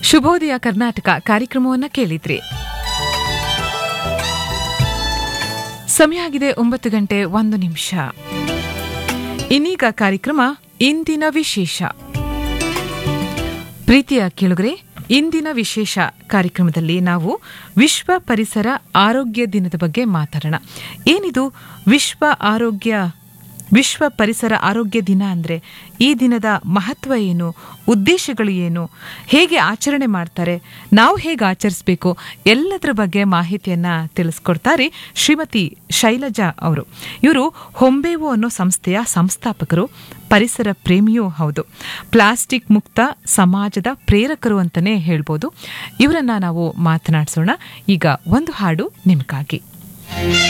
ಶುಭೋದಯ ಕರ್ನಾಟಕ ಕಾರ್ಯಕ್ರಮವನ್ನ ಕೇಳಿದ್ರಿ ಸಮಯ ಆಗಿದೆ ಒಂಬತ್ತು ಗಂಟೆ ಒಂದು ನಿಮಿಷ ಇನ್ನೀಗ ಕಾರ್ಯಕ್ರಮ ಇಂದಿನ ವಿಶೇಷ ಪ್ರೀತಿಯ ಕೇಳುಗರೆ ಇಂದಿನ ವಿಶೇಷ ಕಾರ್ಯಕ್ರಮದಲ್ಲಿ ನಾವು ವಿಶ್ವ ಪರಿಸರ ಆರೋಗ್ಯ ದಿನದ ಬಗ್ಗೆ ಮಾತಾಡೋಣ ಏನಿದು ವಿಶ್ವ ಆರೋಗ್ಯ ವಿಶ್ವ ಪರಿಸರ ಆರೋಗ್ಯ ದಿನ ಅಂದರೆ ಈ ದಿನದ ಮಹತ್ವ ಏನು ಉದ್ದೇಶಗಳು ಏನು ಹೇಗೆ ಆಚರಣೆ ಮಾಡ್ತಾರೆ ನಾವು ಹೇಗೆ ಆಚರಿಸಬೇಕು ಎಲ್ಲದರ ಬಗ್ಗೆ ಮಾಹಿತಿಯನ್ನ ತಿಳಿಸ್ಕೊಡ್ತಾರೆ ಶ್ರೀಮತಿ ಶೈಲಜಾ ಅವರು ಇವರು ಹೊಂಬೇವು ಅನ್ನೋ ಸಂಸ್ಥೆಯ ಸಂಸ್ಥಾಪಕರು ಪರಿಸರ ಪ್ರೇಮಿಯೂ ಹೌದು ಪ್ಲಾಸ್ಟಿಕ್ ಮುಕ್ತ ಸಮಾಜದ ಪ್ರೇರಕರು ಅಂತಲೇ ಹೇಳ್ಬೋದು ಇವರನ್ನ ನಾವು ಮಾತನಾಡಿಸೋಣ ಈಗ ಒಂದು ಹಾಡು ನಿಮಗಾಗಿ